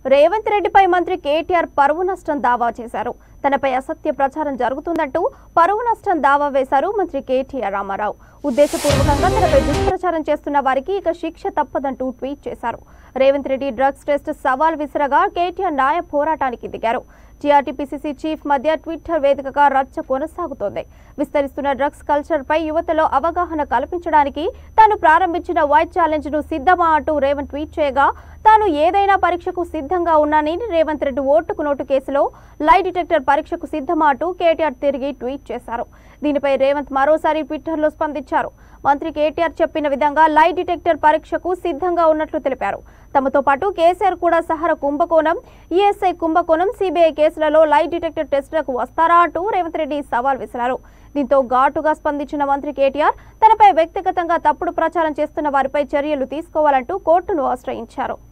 రేవంత్ రెడ్డిపై మంత్రి కేటీఆర్ పరువు నష్టం దావా చేశారు తనపై అసత్య ప్రచారం జరుగుతుందంటూ పరువు నష్టం దావా వేశారు మంత్రి కేటీఆర్ రామారావు ఉద్దేశపూర్వకంగా తనపై దుష్ప్రచారం చేస్తున్న వారికి ఇక శిక్ష తప్పదంటూ ట్వీట్ చేశారు రేవంత్ రెడ్డి డ్రగ్స్ టెస్ట్ సవాల్ విసిరగా కేటీఆర్ న్యాయ పోరాటానికి దిగారు జీఆర్టీపీసీసీ చీఫ్ మధ్య ట్విట్టర్ వేదికగా రచ్చ కొనసాగుతోంది విస్తరిస్తున్న డ్రగ్స్ కల్చర్ పై యువతలో అవగాహన కల్పించడానికి తాను ప్రారంభించిన వైట్ ఛాలెంజ్ ను సిద్ధమా అంటూ రేవంత్ ట్వీట్ చేయగా తాను ఏదైనా పరీక్షకు సిద్ధంగా ఉన్నానని రేవంత్ రెడ్డి ఓటుకు నోటు కేసులో లై డిటెక్టర్ పరీక్షకు సిద్ధమా అంటూ కేటీఆర్ తిరిగి ట్వీట్ చేశారు దీనిపై రేవంత్ మరోసారి ట్విట్టర్లో స్పందించారు మంత్రి కేటీఆర్ చెప్పిన విధంగా లై డిటెక్టర్ పరీక్షకు సిద్ధంగా ఉన్నట్లు తెలిపారు తమతో పాటు కేసీఆర్ కూడా సహర కుంభకోణం ఈఎస్ఐ కుంభకోణం సిబిఐ కేసులలో లై డిటెక్టర్ టెస్టులకు వస్తారా అంటూ రేవంత్ రెడ్డి సవాల్ విసిరారు దీంతో ఘాటుగా స్పందించిన మంత్రి కేటీఆర్ తనపై వ్యక్తిగతంగా తప్పుడు ప్రచారం చేస్తున్న వారిపై చర్యలు తీసుకోవాలంటూ కోర్టును ఆశ్రయించారు